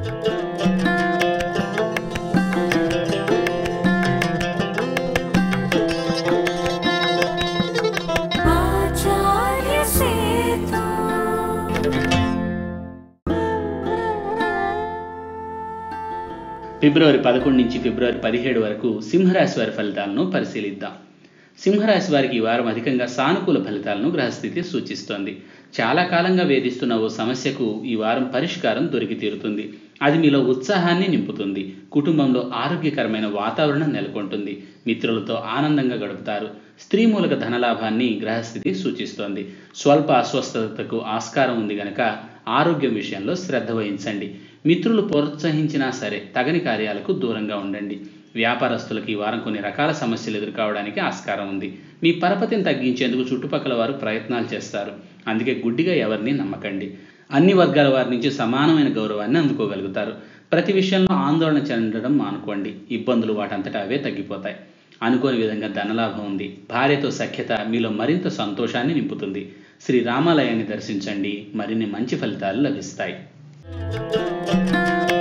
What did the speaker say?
आचार्य सेतु ఫిబ్రవరి పదకొండు నుంచి ఫిబ్రవరి పదిహేడు వరకు సింహరాశి వారి ఫలితాలను పరిశీలిద్దాం సింహరాశి వారికి ఈ వారం అధికంగా సానుకూల ఫలితాలను గ్రహస్థితి సూచిస్తోంది చాలా కాలంగా వేధిస్తున్న ఓ సమస్యకు ఈ వారం పరిష్కారం దొరికి తీరుతుంది అది మీలో ఉత్సాహాన్ని నింపుతుంది కుటుంబంలో ఆరోగ్యకరమైన వాతావరణం నెలకొంటుంది మిత్రులతో ఆనందంగా గడుపుతారు స్త్రీ మూలక ధనలాభాన్ని గ్రహస్థితి సూచిస్తోంది స్వల్ప అస్వస్థతకు ఆస్కారం ఉంది గనక ఆరోగ్యం విషయంలో శ్రద్ధ వహించండి మిత్రులు ప్రోత్సహించినా సరే తగని కార్యాలకు దూరంగా ఉండండి వ్యాపారస్తులకు ఈ వారం కొన్ని రకాల సమస్యలు ఎదుర్కోవడానికి ఆస్కారం ఉంది మీ పరపతిని తగ్గించేందుకు చుట్టుపక్కల వారు ప్రయత్నాలు చేస్తారు అందుకే గుడ్డిగా ఎవరిని నమ్మకండి అన్ని వర్గాల వారి నుంచి సమానమైన గౌరవాన్ని అందుకోగలుగుతారు ప్రతి విషయంలో ఆందోళన చెందడం మానుకోండి ఇబ్బందులు వాటంతటా అవే తగ్గిపోతాయి అనుకోని విధంగా ధనలాభం ఉంది భార్యతో సఖ్యత మీలో మరింత సంతోషాన్ని నింపుతుంది శ్రీ రామాలయాన్ని దర్శించండి మరిన్ని మంచి ఫలితాలు లభిస్తాయి